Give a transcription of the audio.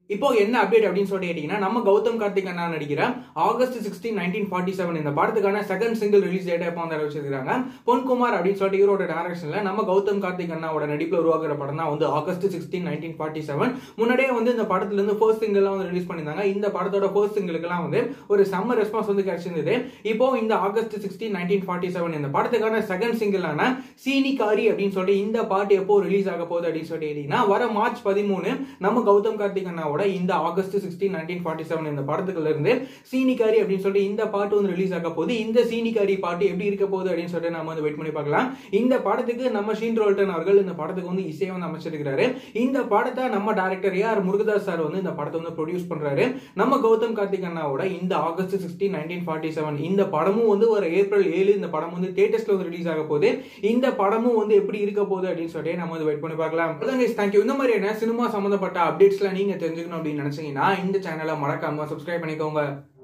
இப்போ என்ன அப்டேட் அப்படின்னு சொல்லிட்டு கேட்டீங்கன்னா நம்ம கௌதம் கார்த்திக் அண்ணா நடிக்கிற August sixteen nineteen forty seven இந்த படத்துக்கான செகண்ட் சிங்கிள் ரிலீஸ் டேட் எப்போ வந்து அறிவிச்சிருக்காங்க பொன்குமார் அப்படின்னு சொல்லிட்டு இவரோட டேரக்ஷன்ல நம்ம கௌதம் கார்த்திக் அண்ணாவோட நடிப்பில் உருவாக்குற படம் தான் வந்து August sixteen nineteen forty seven முன்னாடியே வந்து இந்த படத்துல இருந்து ஃபர்ஸ்ட் சிங்கிள்லாம் வந்து ரிலீஸ் பண்ணியிருந்தாங்க இந்த படத்தோட ஃபர்ஸ்ட் சிங்கிளுக்குலாம் வந்து ஒரு செம்ம ரெஸ்பான்ஸ் வந்து கிடைச்சிருந்தது இப்போ இந்த August sixteen nineteen forty seven இந்த படத்துக்கான செகண்ட் சிங்கிளான சீனிகாரி அப்படின்னு சொல்லிட்டு இந்த பாட்டு எப்போ ரிலீஸ் ஆக போகுது அப்படின்னு சொல்லிட்டு கேட்டீங்கன்னா வர மார்ச் பதிமூணு நம்ம கௌதம் கார்த்திக் அண்ணாவோட இந்த August sixteen nineteen forty seven இந்த படத்துக்குள்ள இருந்து சீனிகாரி அப்படின்னு சொல்லிட்டு இந்த பாட்டு வந்து ரிலீஸ் ஆக போகுது இந்த சீனிகாரி பாட்டு எப்படி இருக்க போகுது அப்படின்னு சொல்லிட்டு நம்ம வந்து வெயிட் பண்ணி பார்க்கலாம் இந்த படத்துக்கு நம்ம ஷீன் ரோல்டன் அவர்கள் இந்த படத்துக்கு வந்து இசையை வந்து அமைச்சிருக்கிறாரு இந்த படத்தை நம்ம டேரக்டர் ஏஆர் முருகதாஸ் சார் வந்து இந்த படத்தை வந்து ப்ரொடியூஸ் பண்றாரு நம்ம கௌதம் கார்த்திக் அண்ணாவோட இந்த August sixteen nineteen forty seven இந்த படமும் வந்து ஒரு ஏப்ரல் ஏழு இந்த படம் வந்து தேட்டர்ஸ்ல வந்து ரிலீஸ் ஆக போகுது இந்த படமும் வந்து எப்படி இருக்க போகுது அப்படின்னு சொல்லிட்டு நம்ம வந்து வெயிட் பண்ணி பார்க்கலாம் தேங்க்யூ இந்த மாதிரியான சினிமா சம்பந்தப்பட்ட அப்டேட்ஸ்லாம் நீங்க தெரிஞ்சுக்கணும் அப்படின்னு நினைச்சீங்கன்னா இந்த சேனலை மறக்காம சப்ஸ்கிரைப் பண்ணிக்கோங்க